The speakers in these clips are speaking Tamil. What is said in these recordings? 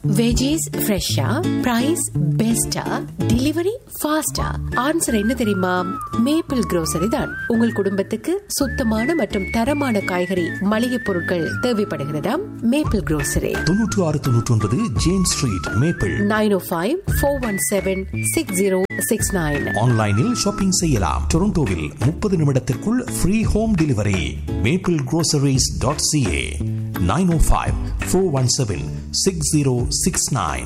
வெஜிஸ் ஃப்ரெஷ்ஷா பிரைஸ் பெஸ்டா டெலிவரி ஃபாஸ்டா ஆன்சர் என்ன தெரியுமா மேப்பிள் grocery தான் உங்கள் குடும்பத்துக்கு சுத்தமான மற்றும் தரமான காய்கறி மளிகை பொருட்கள் தேவைப்படுகிறதா மேப்பிள் grocery தொன்னூற்று ஆறு தொன்னூற்றி ஒன்பது James street Maple nine O five four one seven six zero six nine ஆன்லைனில் ஷாப்பிங் செய்யலாம் டொரண்டோவில் முப்பது நிமிடத்திற்குள் free home delivery Maple groceries.ca dot C A nine O five four one seven six zero six nine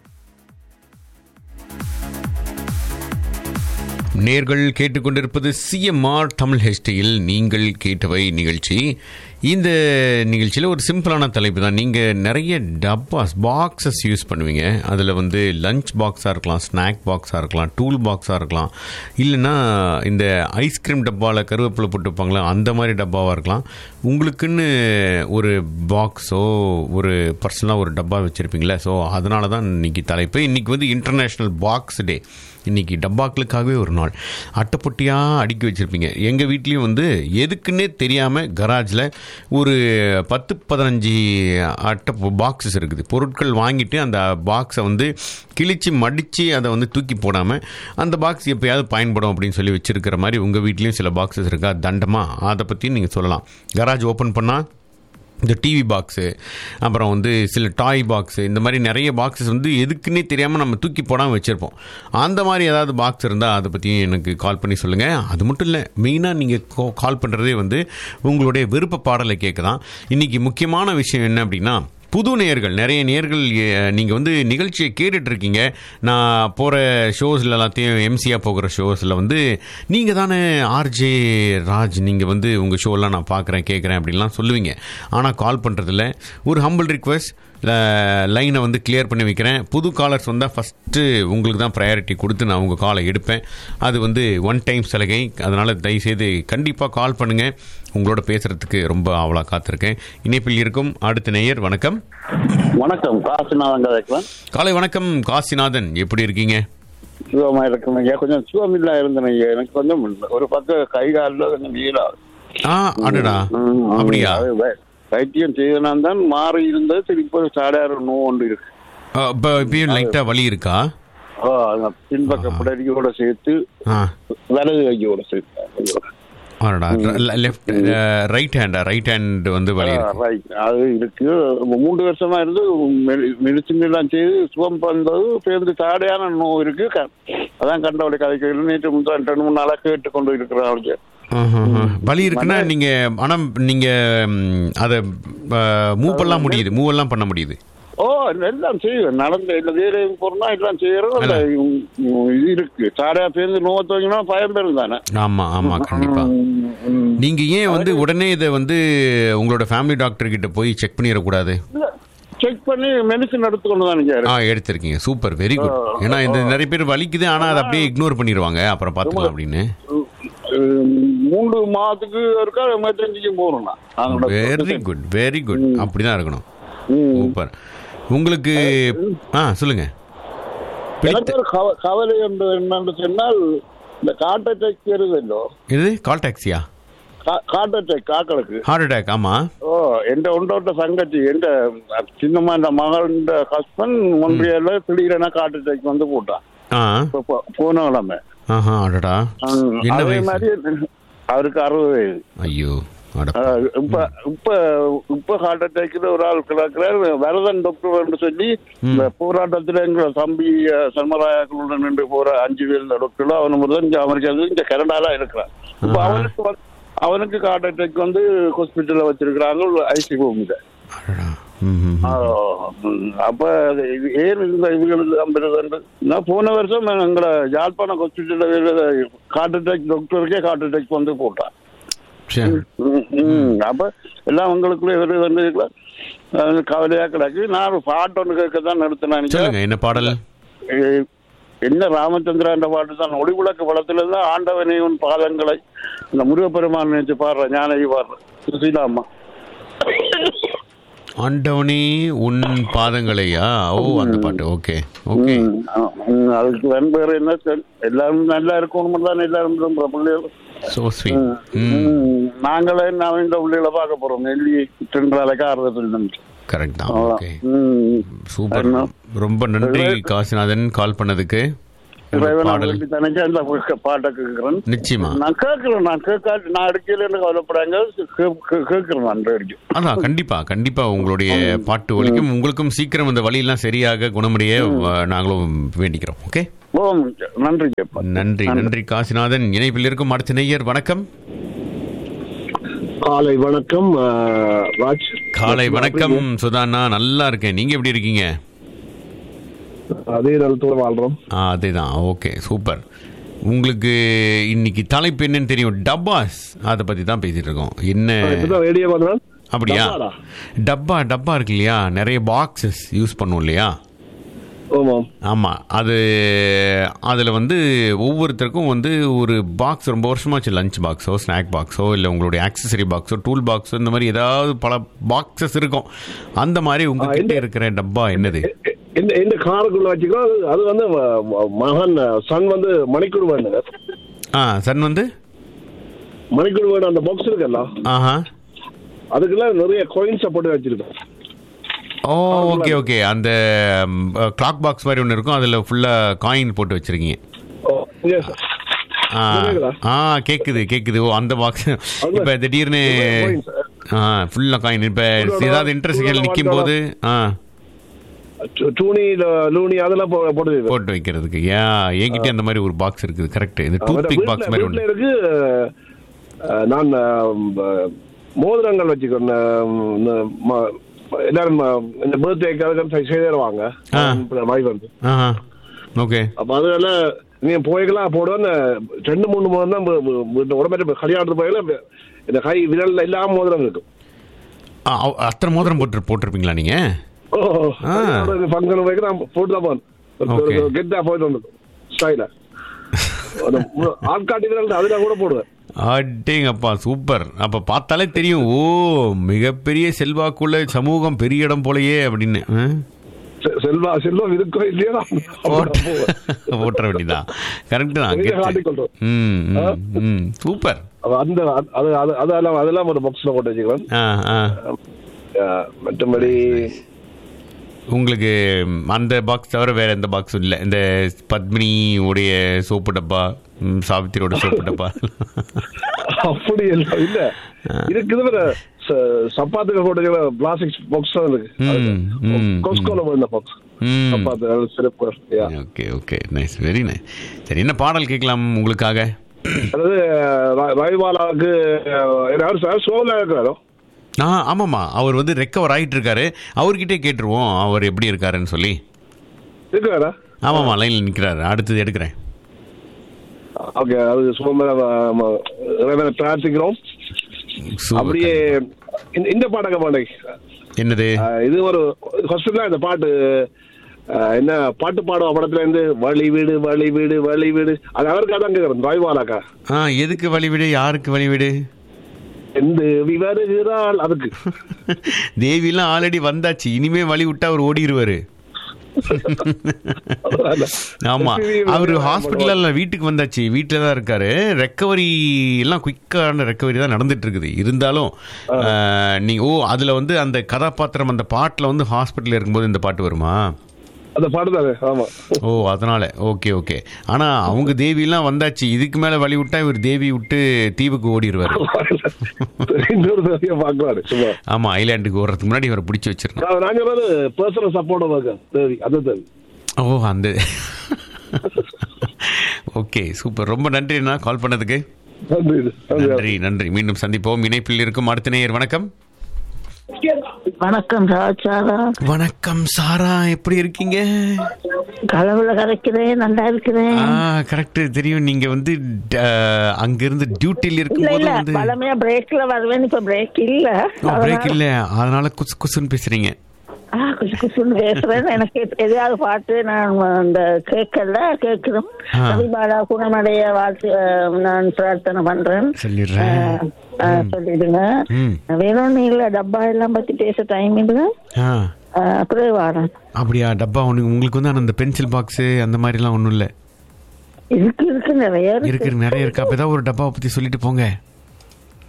நேர்கள் கேட்டுக்கொண்டிருப்பது சிஎம்ஆர் தமிழ் ஹெஸ்டியில் நீங்கள் கேட்டவை நிகழ்ச்சி இந்த நிகழ்ச்சியில் ஒரு சிம்பிளான தலைப்பு தான் நீங்கள் நிறைய டப்பாஸ் பாக்ஸஸ் யூஸ் பண்ணுவீங்க அதில் வந்து லஞ்ச் பாக்ஸாக இருக்கலாம் ஸ்நாக் பாக்ஸாக இருக்கலாம் டூல் பாக்ஸாக இருக்கலாம் இல்லைன்னா இந்த ஐஸ்கிரீம் டப்பாவில் கருவேப்பிலை போட்டுப்பாங்களா அந்த மாதிரி டப்பாவாக இருக்கலாம் உங்களுக்குன்னு ஒரு பாக்ஸோ ஒரு பர்சனலாக ஒரு டப்பா வச்சுருப்பீங்களே ஸோ அதனால தான் இன்னைக்கு தலைப்பு இன்னைக்கு வந்து இன்டர்நேஷ்னல் பாக்ஸ் டே இன்னைக்கு டப்பாக்களுக்காகவே ஒரு நாள் அட்டைப்பொட்டியாக அடுக்கி வச்சுருப்பீங்க எங்கள் வீட்லேயும் வந்து எதுக்குன்னே தெரியாமல் கராஜில் ஒரு பத்து பதினஞ்சு அட்டை பாக்ஸஸ் இருக்குது பொருட்கள் வாங்கிட்டு அந்த பாக்ஸை வந்து கிழிச்சு மடித்து அதை வந்து தூக்கி போடாமல் அந்த பாக்ஸ் எப்பயாவது பயன்படும் அப்படின்னு சொல்லி வச்சுருக்கிற மாதிரி உங்கள் வீட்லேயும் சில பாக்ஸஸ் இருக்கா தண்டமாக அதை பற்றி நீங்கள் சொல்லலாம் கராஜ் ஓப்பன் பண்ணால் இந்த டிவி பாக்ஸு அப்புறம் வந்து சில டாய் பாக்ஸு இந்த மாதிரி நிறைய பாக்ஸஸ் வந்து எதுக்குன்னே தெரியாமல் நம்ம தூக்கி போடாமல் வச்சுருப்போம் அந்த மாதிரி ஏதாவது பாக்ஸ் இருந்தால் அதை பற்றியும் எனக்கு கால் பண்ணி சொல்லுங்கள் அது மட்டும் இல்லை மெயினாக நீங்கள் கால் பண்ணுறதே வந்து உங்களுடைய விருப்ப பாடலை கேட்க தான் இன்றைக்கி முக்கியமான விஷயம் என்ன அப்படின்னா புது நேயர்கள் நிறைய நேயர்கள் நீங்கள் வந்து நிகழ்ச்சியை கேட்டுட்டு இருக்கீங்க நான் போகிற ஷோஸில் எல்லாத்தையும் எம்சியாக போகிற ஷோஸில் வந்து நீங்கள் தானே ஆர்ஜே ராஜ் நீங்கள் வந்து உங்கள் ஷோலாம் நான் பார்க்குறேன் கேட்குறேன் அப்படின்லாம் சொல்லுவீங்க ஆனால் கால் பண்ணுறதில்ல ஒரு ஹம்பிள் ரிக்வெஸ்ட் லைனை வந்து கிளியர் பண்ணி வைக்கிறேன் புது காலர்ஸ் வந்தால் ஃபஸ்ட்டு உங்களுக்கு தான் ப்ரையாரிட்டி கொடுத்து நான் உங்கள் காலை எடுப்பேன் அது வந்து ஒன் டைம் சலுகை அதனால் தயவுசெய்து கண்டிப்பாக கால் பண்ணுங்கள் உங்களோட பேசுகிறதுக்கு ரொம்ப அவளாக காத்திருக்கேன் இணைப்பில் இருக்கும் அடுத்த நேயர் வணக்கம் வணக்கம் காசுநாதன் கதைக்கலாம் காலை வணக்கம் காசிநாதன் எப்படி இருக்கீங்க சுகமா இருக்கணுங்க கொஞ்சம் சுகமில்லா இருந்தனுங்க எனக்கு கொஞ்சம் ஒரு பக்கம் கை காலில் கொஞ்சம் வீழாது ஆ அடடா அப்படியா வைத்தியம் செய்தனா தான் மாறி இருந்தது திருப்பி சாடாறு நோய் ஒன்று இருக்கு இப்போ இப்பயும் லைட்டாக வலி இருக்கா ஓ அந்த பின்பக்க பிடரியோட சேர்த்து ஆ வலது கையோட சேர்த்து ஆடா லெஃப்ட் ரைட் ஹேண்டா ரைட் ஹேண்ட் வந்து வலி இருக்கு ரைட் அது இருக்கு மூன்று வருஷமா இருந்து மெடிசின் எல்லாம் செய்து சுகம் வந்தது பேருந்து சாடையான நோய் இருக்கு க- அதான் கண்டவளை கதைக்கு நேற்று முந்தா ரெண்டு மூணு நாளா கேட்டு கொண்டு இருக்கிறேன் அவளுக்கு ஆஹாஹா. வலி இருக்குன்னா நீங்க ஆனா நீங்க ம், அத மூவ் பண்ணலாம் முடியுது மூவ் எல்லாம் பண்ண முடியுது ஓ எல்லாம் செய்வேன் நடந்த இல்ல வேலையும் போறோம்னா எல்லாம் செய்யறோம் அந்த இது இருக்கு சாடையா பேருந்து நோய் தோங்கினா பயம் பெரும் தானே ஆமா ஆமா கண்டிப்பா நீங்க ஏன் வந்து உடனே இதை வந்து உங்களோட ஃபேமிலி டாக்டர் கிட்ட போய் செக் பண்ணிடக்கூடாது செக் பண்ணி மெடிசின் எடுத்துக்கொண்டு தான் ஆ எடுத்திருக்கீங்க சூப்பர் வெரி குட் ஏன்னா இந்த நிறைய பேர் வலிக்குது ஆனா அதை அப்படியே இக்னோர் பண்ணிடுவாங்க அப்புறம் பாத்துக்கலாம் அப்படின்னு மூன்று மாதத்துக்கு ஒருக்கா எமர்ஜென்சிக்கு போறோம் நான் வெரி குட் வெரி குட் அப்படிதான் இருக்கணும் சூப்பர் உங்களுக்கு ஆ சொல்லுங்க எனக்கு ஒரு கவ- கவலை என்று என்னன்னு சொன்னால் இந்த காட் அட்டாக் வருதல்லோ இது கால் டாக்ஸியா காட் அட்டாக் காக்களுக்கு ஹார்ட் அட்டாக் ஆமா ஓ எந்த ஒன்றோட்ட சங்கச்சி எந்த சின்னம்மா இந்த மகள் ஹஸ்பண்ட் ஒன்றியல திடீரென காட் அட்டாக் வந்து போட்டான் ஆ இப்ப போ- போன கிழமை ஆஹா அடடா ம், என்ன அதே வயசு மாதிரி அவருக்கு அறுபது வயது ஐயோ அட அஹ், இப்ப இப்ப இப்ப ஹார்ட் அட்டாக்ல ஒரு ஆள் கிடக்கிறார் வரதன் டாக்டர் சொல்லி இந்த போராட்டத்துல எங்க தம்பி அஹ், சர்மராயாக்களுடன் நின்று போற அஞ்சு பேர் இந்த டாக்டர் அவன் முதல் இங்க அமெரிக்கா இந்த கனடால இருக்கிறான் இப்ப ஆஹா. அவனுக்கு வந்து- அவனுக்கு ஹார்ட் அட்டாக் வந்து ஹாஸ்பிட்டல்ல வச்சிருக்கிறாங்க ஐசி ரூம்ல அடடா ம் ம், ம். அப்ப அது இது ஏன் இந்த இதுகளுக்கு நம்புறது நான் போன வருஷம் எங்களை யாழ்ப்பாணம் ஹாஸ்பிட்டல்ல ஹார்ட் அட்டாக் டாக்டருக்கே ஹார்ட் அட்டாக் வந்து போட்டான் சரி. ம், ம். அப்ப எல்லாம் உங்களுக்குள்ள இவரு வந்து இருக்கலாம். அது கவலையா கிடக்கு நான் ஒரு பாட்டு ஒன்று கேட்க தான் நிறுத்தினேன் சொல்லுங்க என்ன பாடல் என்ன ராமச்சந்திரா என்ற பாட்டு தான் ஒளிவிளக்கு படத்துல தான் ஆண்டவனை உன் பாதங்களை இந்த முருகப்பெருமான் நினைச்சு பாடுறேன் ஞானகி பாடுறேன் சுசீலா அம்மா ஆண்டவனே உன் பாதங்களையா ஓ அந்த பாட்டு ஓகே ஓகே ம், ஆ, ம், அதுக்கு வேற வேற என்ன சொல்- எல்லாரும் நல்லா இருக்கணும் தான் எல்லாரும் விரும்புற பிள்ளைகள் சோ ஸ்வீட் ம் ம், நாங்களே நான் இந்த பிள்ளைகளை பார்க்க போறோம் நெல்லி சென்றாலைக்கு ஆறுதல் நினைச்சு கரெக்ட் தான் ஓகே ம். சூப்பர் என்ன? ரொம்ப நன்றி காசிநாதன் கால் பண்ணதுக்கு இறைவனை பாடல் வேண்டி நினைச்சு அந்த பாட்டை கேட்கிறேன் நிச்சயமா நான் கேட்கிறேன் நான் கேட்காது நான் அடிக்கலன்னு கவலைப்படாங்க கே- கே- கேட்கிறேன் நான் அடிக்கும் அதான் கண்டிப்பா கண்டிப்பா உங்களுடைய பாட்டு ஒலிக்கும் உங்களுக்கும் சீக்கிரம் இந்த வழியெல்லாம் சரியாக குணமடைய அஹ், நாங்களும் வேண்டிக்கிறோம் ஓகே ஓ நன்றி ஜெப்பா நன்றி நன்றி காசிநாதன் இணைப்பில் இருக்கும் அடுத்த நேயர் வணக்கம் காலை வணக்கம் ஆ, ராஜ் காலை வணக்கம் சுதாண்ணா நல்லா இருக்கேன் நீங்க எப்படி இருக்கீங்க அதே நலத்தோட வாழ்றோம் ஆ அதேதான் ஓகே சூப்பர் உங்களுக்கு இன்னைக்கு தலைப்பு என்னன்னு தெரியும் டப்பாஸ் அதை பத்தி தான் பேசிட்டு இருக்கோம் என்ன இப்பதான் ரேடியோ வந்தேன் அப்படியா டப்பாடா? டப்பா டப்பா இருக்கு இல்லையா நிறைய பாக்ஸஸ் யூஸ் பண்ணுவோம் இல்லையா ஆமாம் ஆமாம் அது அதில் வந்து ஒவ்வொருத்தருக்கும் வந்து ஒரு பாக்ஸ் ரொம்ப வருஷமாச்சு லஞ்ச் பாக்ஸோ ஸ்நாக் பாக்ஸோ இல்லை உங்களுடைய ஆக்சசரி பாக்ஸோ டூல் பாக்ஸோ இந்த மாதிரி ஏதாவது பல பாக்ஸஸ் இருக்கும் அந்த மாதிரி உங்ககிட்ட இருக்கிற டப்பா என்னது எ- இந்த இந்த காருக்குள்ள வச்சுக்கிறோம் அது- அது வந்து ம- ம- மகன் சன் வந்து மணிக்கூர் வேணுங்க ஆ சன் வந்து மணிக்கூர் வேணும் அந்த பாக்ஸ் இருக்குல்ல ஆஹா அதுக்குள்ள நிறைய கோயின்ஸை போட்டு வச்சிருக்கோம் ஓ ஓகே ஓகே அந்த கிளாக் பாக்ஸ் மாதிரி ஒன்று இருக்கும் அதில் ஃபுல்லாக காயின் போட்டு வச்சுருக்கீங்க ஓ, yes sir. ஆ கேக்குதா? ஆ கேட்குது கேட்குது ஓ அந்த பாக்ஸ் இப்போ திடீர்னு coins. ஆ ஃபுல்லாக காயின் இப்போ ஏதாவது இன்ட்ரெஸ்ட் நிற்கும் போது ஆ டு- டூனி ல- லூனி அதெல்லாம் போ- போட்டு வைக்கிறோம். போட்டு வைக்கிறதுக்கு ஏன் என்கிட்ட அந்த மாதிரி ஒரு பாக்ஸ் இருக்குது கரெக்ட் இது டூத் அவர்ட்ட பிக் வீட்ல- பாக்ஸ் மாதிரி வீட்ல ஒன்று இருக்கு அஹ், நான் அஹ், மோதிரங்கள் வச்சுக்கிறேன் அஹ், ம- எல்லாரும் ம- இந்த பர்த்டேக்காக செய்து தருவாங்க ஆ. வாங்கி வந்து ஆஹா ஓகே அப்ப அதனால நீ போய்க்கலாம் போடுவேன் ரெண்டு மூணு மோதிரம் தான் வீ- வீ- வீட்டு உடம்பு கல்யாணத்துக்கு போயில இந்த கை விரல்ல எல்லாம் மோதிரம் இருக்கும் ஆ, அவ்- அத்தனை மோதிரம் போட்டு போட்டிருப்பீங்களா நீங்கள் ஓ ஆ. ஃபங்க்ஷன் போய் நான் போட்டு தான் போனேன் Okay. கெட்டா போயிட்டு வந்து ஸ்டைல ஆட்காட்டி விரல் அதுல கூட போடுவேன் அடேங்கப்பா சூப்பர் அப்ப பார்த்தாலே தெரியும் ஓ மிகப்பெரிய செல்வாக்குள்ள சமூகம் பெரிய இடம் போலயே அப்படின்னு ஆ? செ- செல்வா செல்வம் இருக்கோ இல்லையோ போட்டு- போவேன் போட்டுற வேண்டியதான் கரெக்ட் தான் வெளியே get it. காட்டிக்கொள்றோம். ம், ம், ம். சூப்பர் அப்ப அந்த அது அது அதெல்லாம் அதெல்லாம் ஒரு பாக்ஸ்ல போட்டு வச்சுக்கிறேன் ஆ, ஆ. அஹ், மற்றபடி உங்களுக்கு அந்த பாக்ஸ் தவிர வேற எந்த பாக்ஸும் இல்லை இந்த பத்மினி உடைய சோப்பு டப்பா ம், சாவித்திரியோட சோப்பு டப்பா அப்படி எல்லாம் இல்ல இருக்குது வேற ச- சப்பாத்துக்கு போட்டு பிளாஸ்டிக் பாக்ஸ் தான் இருக்கு ம், ம், கொஸ்கோல போயிருந்த பாக்ஸ் ம். சப்பாத்து அது சிறப்பு Yeah. Okay okay nice very nice சரி என்ன பாடல் கேட்கலாம் உங்களுக்காக அதாவது ர- ரவிபாலாவுக்கு யாரும் சார் ஷோவில் இருக்கிறாரோ ஆ ஆமாம்மா அவர் வந்து ரெக்கவர் ஆகிட்டு இருக்காரு அவர்கிட்டே கேட்டுருவோம் அவர் எப்படி இருக்காருன்னு சொல்லி இருக்கிறாரா ஆமாம்மா லைனில் நிற்கிறாரு அடுத்தது எடுக்கிறேன் ஓகே அது சுமர இறைவனை பிரார்த்திக்கிறோம் Super. அப்படியே இந்த- இந்த பாடக பாடை என்னது இது ஒரு ஃபர்ஸ்ட் தான் இந்த பாட்டு அஹ், என்ன பாட்டு பாடுவா படத்துல இருந்து வழி வீடு வழி வீடு வழி வீடு அது அவருக்கு அதான் கேட்கறேன் ரவிபாலாக்கா ஆ எதுக்கு வழிவிடு யாருக்கு வழிவிடு எந்த வருகிறாள் அதுக்கு தேவிலாம் ஆல்ரெடி வந்தாச்சு இனிமே வழி விட்டா அவர் ஓடிடுவாரு ஆமா அவர் ஹாஸ்பிட்டல்ல வீட்டுக்கு வந்தாச்சு வீட்டில் தான் இருக்காரு ரெக்கவரி எல்லாம் குயிக்கான ரெக்கவரி தான் நடந்துட்டு இருக்குது இருந்தாலும் ஆஹ், நீங்க ஓ அதுல வந்து அந்த கதாபாத்திரம் அந்த பாட்டுல வந்து ஹாஸ்பிட்டல் இருக்கும்போது இந்த பாட்டு வருமா அந்த பாட்டு தானே ஆமா ஓ அதனால ஓகே ஓகே ஆனா அவங்க தேவிலாம் வந்தாச்சு இதுக்கு மேல வழி விட்டா இவர் தேவி விட்டு தீவுக்கு ஓடிடுவாரு இன்னொரு தடவை பார்க்கலாரு சும்மா ஆமா ஐலாண்டுக்கு ஓடுறதுக்கு முன்னாடி இவரை பிடிச்சி வச்சிருக்கேன் நான் நான் சொல்றது பர்சனல் சப்போர்ட் இருக்கு தேவி அது தேவி ஓ அந்த ஓகே சூப்பர் ரொம்ப நன்றிண்ணா கால் பண்ணதுக்கு நன்றி நன்றி நன்றி நன்றி மீண்டும் சந்திப்போம் இணைப்பில் இருக்கும் அடுத்த நேயர் வணக்கம் வணக்கம் ராஜாரா வணக்கம் சாரா எப்படி இருக்கீங்க கடவுளை கரைக்கிறேன் நல்லா இருக்கிறேன் ஆ கரெக்ட் தெரியும் நீங்க வந்து ட- அங்கிருந்து டியூட்டில இல்ல இருக்கும்போது இல்ல வந்து பழமையா பிரேக்ல வருவேன் இப்ப பிரேக் இல்ல பிரேக் இல்ல அதனால குசு குசுன்னு பேசுறீங்க ஆ குசு குசுன்னு பேசுறேன் எனக்கு எது- எதையாவது பாட்டு நான் அந்த கேட்கல கேட்கிறோம் ஆ. ரவிபாலா குணமடைய வாழ்த்து அஹ், நான் பிரார்த்தனை பண்றேன் சொல்லிடுறேன் ஆ, சொல்லிடுங்க ம். வேணும்னு இல்ல டப்பா எல்லாம் பத்தி பேச டைம் இல்ல ஆ அப்படியே வரேன் அப்படியா டப்பா ஒன்று உங்களுக்கு வந்து அந்த பென்சில் பாக்ஸ் அந்த மாதிரிலாம் ஒன்றும் இல்லை இருக்கு இருக்கு நிறைய இருக்கு இருக்கு நிறைய இருக்கு அப்போ ஏதாவது ஒரு டப்பாவை பற்றி சொல்லிட்டு போங்க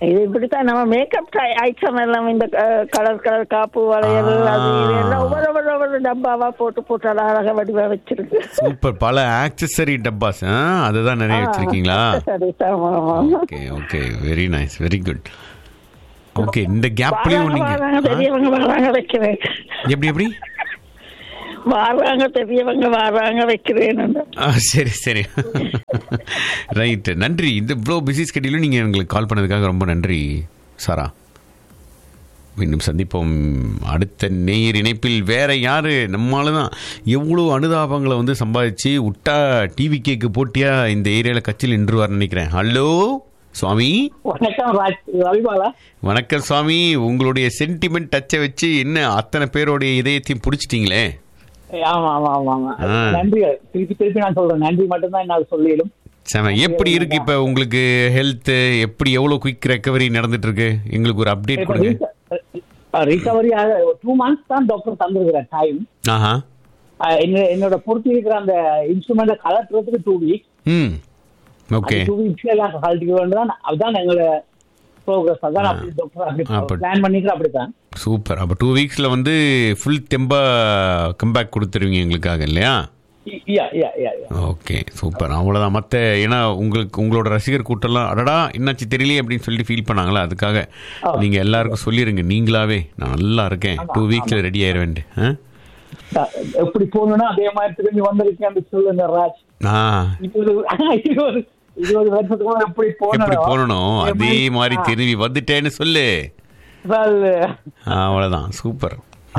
இது இப்படித்தான் நம்ம மேக்கப் ஐட்டம் எல்லாம் இந்த கலர் கலர் காப்பு வளையல் அது இது எல்லாம் ஒவ்வொரு ஒவ்வொரு ஒவ்வொரு டப்பாவா போட்டு போட்டு அழகாக வடிவா வச்சிருக்கு சூப்பர் பல ஆக்சசரி டப்பாஸ் ஆ அதுதான் நிறைய வச்சிருக்கீங்களா சரி ஆமா ஆமா okay okay very nice very good okay இந்த கேப்லயும் வராங்க, நீங்க வராங்க, ஆ? பெரியவங்க வராங்க வைக்கிறேன் எப்படி எப்படி வராங்க பெரியவங்க வராங்க வைக்கிறேன் ஆ சரி சரி ரைட் நன்றி இந்த இவ்வளோ பிஸி ஸ்கெடியூலும் நீங்கள் எங்களுக்கு கால் பண்ணதுக்காக ரொம்ப நன்றி சாரா மீண்டும் சந்திப்போம் அடுத்த நேர் இணைப்பில் வேற யாரு நம்மளால தான் எவ்வளோ அனுதாபங்களை வந்து சம்பாதிச்சு விட்டா டிவி கேக்கு போட்டியா இந்த ஏரியாவில் கட்சியில் நின்றுவார்னு நினைக்கிறேன் ஹலோ சுவாமி வணக்கம் ராஜ் ரவிபாலா வணக்கம் சுவாமி உங்களுடைய சென்டிமெண்ட் டச்சை வச்சு என்ன அத்தனை பேருடைய இதயத்தையும் பிடிச்சிட்டீங்களே ஆமா ஆமா ஆமா ஆமா ஆ. நன்றி திருப்பி திருப்பி நான் சொல்றேன் நன்றி மட்டும்தான் என்னால் சொல்ல இயலும் செம எப்படி இருக்கு இப்ப உங்களுக்கு ஹெல்த் எப்படி எவ்வளவு குயிக் ரெக்கவரி நடந்துட்டு இருக்கு எங்களுக்கு ஒரு அப்டேட் கொடுங்க ரிகவரி டூ மந்த்ஸ் தான் டாக்டர் தந்திருக்கிற டைம் ஆஹா என்னோட பொறுத்து இருக்கிற அந்த இன்ஸ்ட்ருமெண்ட்டை கலட்டுறதுக்கு டூ வீக்ஸ் ம் ஓகே டூ வீக்ஸ் எல்லாம் கழட்டிக்க வேண்டியதான் அதுதான் எங்களோட ப்ரோக்ரஸ் அதான் ஆ. அப்படி டாக்டர் அப்படி அப்ப- பிளான் பண்ணிக்கிற அப்படித்தான் சூப்பர் அப்போ டூ வீக்ஸில் வந்து ஃபுல் தெம்பா கம்பேக் கொடுத்துருவீங்க எங்களுக்காக இல்லையா யா யா யா யா ஓகே சூப்பர் அவ்வளோதான் மற்ற ஏன்னா உங்களுக்கு உங்களோட ரசிகர் கூட்டம்லாம் அடடா என்னாச்சு தெரியலையே அப்படின்னு சொல்லிட்டு ஃபீல் பண்ணாங்களா அதுக்காக நீங்கள் எல்லாருக்கும் சொல்லிடுங்க நீங்களாவே நான் நல்லா இருக்கேன் டூ வீக்ஸில் ரெடி ஆயிடுவேன் ஆ எப்படி போகணும்னா அதே மாதிரி திரும்பி வந்திருக்கேன் அப்படி சொல்லுங்க ராஜ் ஆ இருபது இருபது இருபது வருஷத்துக்கு எப்படி எப்படி போகணும் போகணும் அதே மாதிரி திரும்பி வந்துட்டேன்னு சொல்லு Well, அவ்வளோதான் சூப்பர்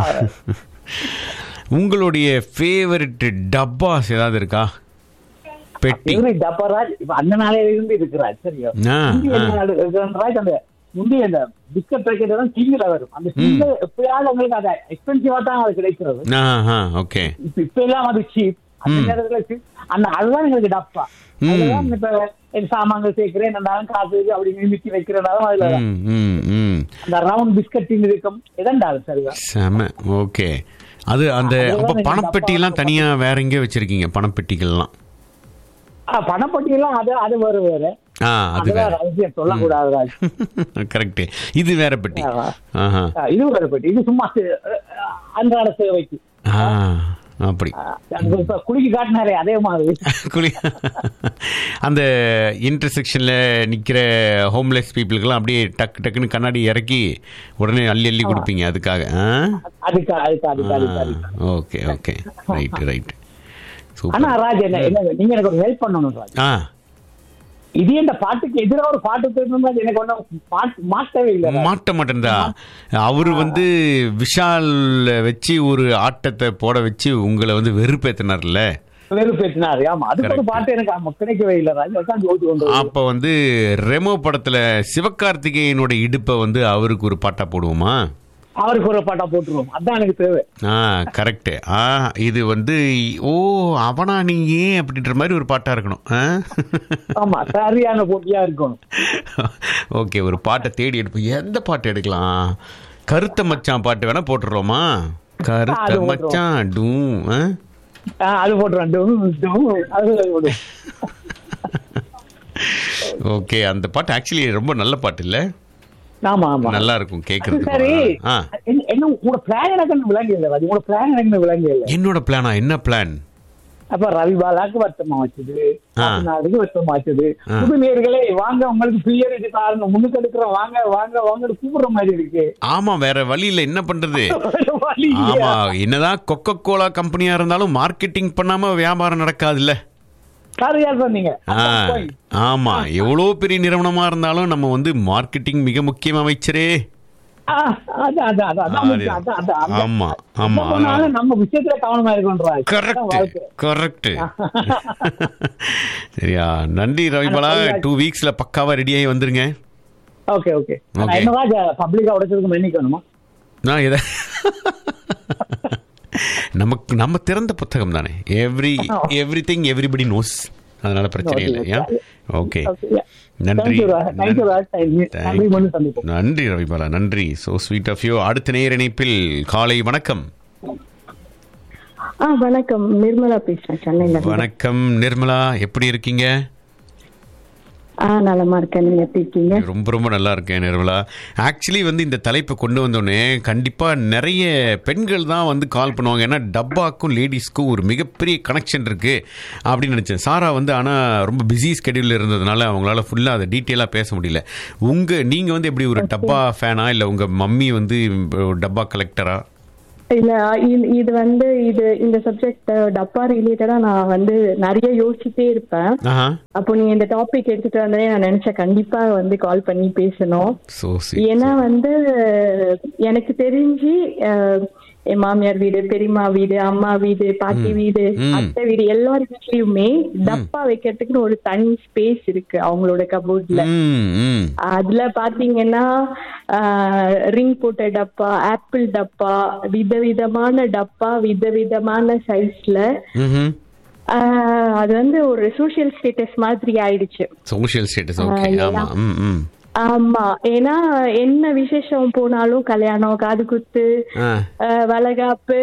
உங்களுடைய ஃபேவரட் டப்பாஸ் ஏதாவது இருக்கா பெட்டி இவரு டப்பராஜ் இப்ப அந்த நாளையில இருந்து இருக்கிறார் சரியா ஆ, முந்தி ஆ. என்ன நாடு- ராஜ் அந்த முந்தி அந்த பிஸ்கட் பேக்கெட் எல்லாம் கிங்ல வரும் அந்த கிங்ல எப்பயாவது உங்களுக்கு அது எக்ஸ்பென்சிவா தான் அது கிடைக்கிறது ஆ ஓகே இப்ப இப்ப எல்லாம் அது சீப் அந்த நேரத்துல cheap. அந்த அதுதான் எங்களுக்கு டப்பா அதுதான் இப்ப என் சாமான்கள் சேர்க்கிறேன் என்னன்னாலும் காசு இருக்கு அப்படி நிமித்தி வைக்கிறனாலும் அதுல ம் ம் ம் அந்த ரவுண்ட் பிஸ்கட் இருக்கும் எதண்டாது சரியா செம ஓகே அது அந்த அதுதான் அப்போ எனக்கு பணப்பெட்டியெல்லாம் டப்பா- தனியாக வேற எங்கேயோ வச்சிருக்கீங்க பணப்பெட்டிகள்லாம் ஆ, பணப்பட்டி எல்லாம் அது அது வேறு வேறு ஆ அது அதுதான் வேற ரகசியம் சொல்லக்கூடாது ராஜ் கரெக்ட் இது வேற பெட்டி ஆமா. ஆஹா ஆ, இது வேறு பெட்டி இது சும்மா சே- அஹ், அன்றாட சேவைக்கு ஆ அப்படி அது இப்ப குலுக்கி காட்டினாரே அதே மாதிரி குளி அந்த இன்டர்செக்ஷனில் நிற்கிற ஹோம்லெஸ் பீப்புளுக்கெல்லாம் அப்படியே டக்கு டக்குன்னு கண்ணாடி இறக்கி உடனே அள்ளி அள்ளி கொடுப்பீங்க அதுக்காக ஆ அதுக்கு அதுக்கு அதுக்கு அதுக்கு அதுக்கு ஓகே ஓகே ரைட் ரைட் ஆனா சூப்பர் ராஜ் என்ன என்ன நீங்க எனக்கு ஒரு ஹெல்ப் பண்ணணும் ராஜ் ஆ இது இந்த பாட்டுக்கு எதிராக ஒரு பாட்டு பேசணும் ராஜ் எனக்கு ஒன்றும் பாட்டு மாட்டவே இல்லை ராஜ். மாட்ட மாட்டேன்டா அவர் வந்து விஷால் வச்சு ஒரு ஆட்டத்தை போட வச்சு உங்களை வந்து வெறுப்பேத்தினார்ல வெறும் பேசினாரு ஆமா அதுக்கு ஒரு Correct. பாட்டு எனக்கு ஆமா, கிடைக்கவே இல்லை ராஜ் உட்காந்து ஓட்டு கொண்டு வருது. அப்ப வந்து ரெமோ படத்துல சிவகார்த்திகேயனோட இடுப்பை வந்து அவருக்கு ஒரு பாட்டா போடுவோமா அவருக்கு ஒரு பாட்டா போட்டுருவோம் அதான் எனக்கு தேவை ஆ கரெக்ட் ஆ இது வந்து ஓ அவனா நீ ஏன் அப்படின்ற மாதிரி ஒரு பாட்டா இருக்கணும் ஆ? ஆமா சரியான போட்டியா இருக்கணும் ஓகே ஒரு பாட்டை தேடி எடுப்போம் எந்த பாட்டு எடுக்கலாம் கருத்த மச்சான் பாட்டு வேணா போட்டுடுறோமா கருத்த அது போட்டுருவோம். மச்சான் டூ ஆ? ஆ, அது போட்டுருவேன் டும், டும், அது போடுவோம். ஓகே அந்த பாட்டு ஆக்சுவலி ரொம்ப நல்ல பாட்டு இல்ல ஆமா ஆமா நல்லா இருக்கும் அது கேக்குறதுக்கு சரி ஆ என்ன- என்ன உங்களோட பிளான் எனக்கு விளங்கி இல்லை ராஜ் உங்களோட பிளான் எனக்கு விளங்கி இல்லை என்னோட பிளானா என்ன பிளான் அப்ப ரவி பாலாக்கு வருத்தமா வச்சது ஆ. நாளுக்கு வருத்தமா வச்சது ஆ. புது நேர்களே வாங்க உங்களுக்கு பிரியருக்கு காரணம் முன்னுக்கு எடுக்கிறோம் வாங்க வாங்க வாங்க கூப்பிடுற மாதிரி இருக்கு ஆமா வேற வழி இல்ல என்ன பண்றது வழி இல்லையா? ஆமா என்னதான் கொக்கோ கோலா கம்பெனியா இருந்தாலும் மார்க்கெட்டிங் பண்ணாம வியாபாரம் நடக்காதுல்ல சரியா சொன்னீங்க ஆ, ஆமா எவ்வளோ பெரிய நிறுவனமா இருந்தாலும் நம்ம வந்து மார்க்கெட்டிங் மிக முக்கியம் அமைச்சரே ஆ, அதான், அதான், அதான், அதான் முக்கியம், அதான், அதான், அதான். ஆமா எங்க ஆமா போனாலும் நம்ம விஷயத்துல கவனமா இருக்கணும்ன்றா கரெக்ட் கரெக்ட் சரியா நன்றி ரவிபாலா டூ வீக்ஸ்ல பக்காவா ரெடியாகி வந்துருங்க ஓகே ஓகே Okay. என்னவா பப்ளிக்கா உடைச்சதுக்கு மன்னிக்கணுமா நான் எதை நமக்கு நம்ம திறந்த புத்தகம் தானே every everything everybody knows அதனால பிரச்சனை இல்லை ஏன் ஓகே Okay, yeah. நன்றி Thank you, Raj. Thank you, Raj. Thank you. Thank- நன்றி, மீண்டும் சந்திப்போம். நன்றி ரவிபாலா நன்றி சோ ஸ்வீட் ஆஃப் யூ அடுத்த நேர இணைப்பில் காலை வணக்கம் ஆ வணக்கம் நிர்மலா பேசுறேன் சென்னையில இருந்து. வணக்கம் நிர்மலா எப்படி இருக்கீங்க ஆ நலமா இருக்கேன் நீங்க எப்படி இருக்கீங்க ரொம்ப ரொம்ப நல்லா இருக்கேன் நிர்மலா ஆக்சுவலி வந்து இந்த தலைப்பை கொண்டு வந்தோடனே கண்டிப்பாக நிறைய பெண்கள் தான் வந்து கால் பண்ணுவாங்க ஏன்னா டப்பாக்கும் லேடிஸ்க்கும் ஒரு மிகப்பெரிய கனெக்ஷன் இருக்கு அப்படின்னு நினச்சேன் சாரா வந்து ஆனால் ரொம்ப பிஸி ஸ்கெடியூல் இருந்ததுனால அவங்களால ஃபுல்லாக அதை டீட்டெயிலாக பேச முடியல உங்கள் நீங்கள் வந்து எப்படி ஒரு டப்பா ஃபேனா இல்லை உங்கள் மம்மி வந்து ஒரு டப்பா கலெக்டரா இல்ல இ- இது வந்து இது இந்த சப்ஜெக்ட் டப்பா ரிலேட்டடா நான் வந்து நிறைய யோசிச்சுட்டே இருப்பேன் ஆஹா அப்போ நீங்க இந்த டாபிக் எடுத்துட்டு வந்ததே நான் நினைச்சேன் கண்டிப்பா வந்து கால் பண்ணி பேசணும் ஸோ ஏன்னா வந்து எனக்கு தெரிஞ்சு அஹ், என் மாமியார் வீடு பெரியம்மா வீடு அம்மா வீடு பாட்டி வீடு ம். அத்தை வீடு எல்லார் வீட்லயுமே டப்பா வைக்கிறதுக்குன்னு ஒரு தனி ஸ்பேஸ் இருக்கு அவங்களோட கபோர்ட்ல ம் ம் அதுல பாத்தீங்கன்னா ரிங் போட்ட டப்பா ஆப்பிள் டப்பா விதவிதமான டப்பா விதவிதமான சைஸ்ல ம் அது வந்து ஒரு சோஷியல் ஸ்டேட்டஸ் மாதிரி ஆயிடுச்சு சோஷியல் ஸ்டேட்டஸ் ஓகே ஆமாம் ம் ம் ஆமா ஏன்னா என்ன விசேஷம் போனாலும் கல்யாணம் காது குத்து ஆ ஆஹ் வளகாப்பு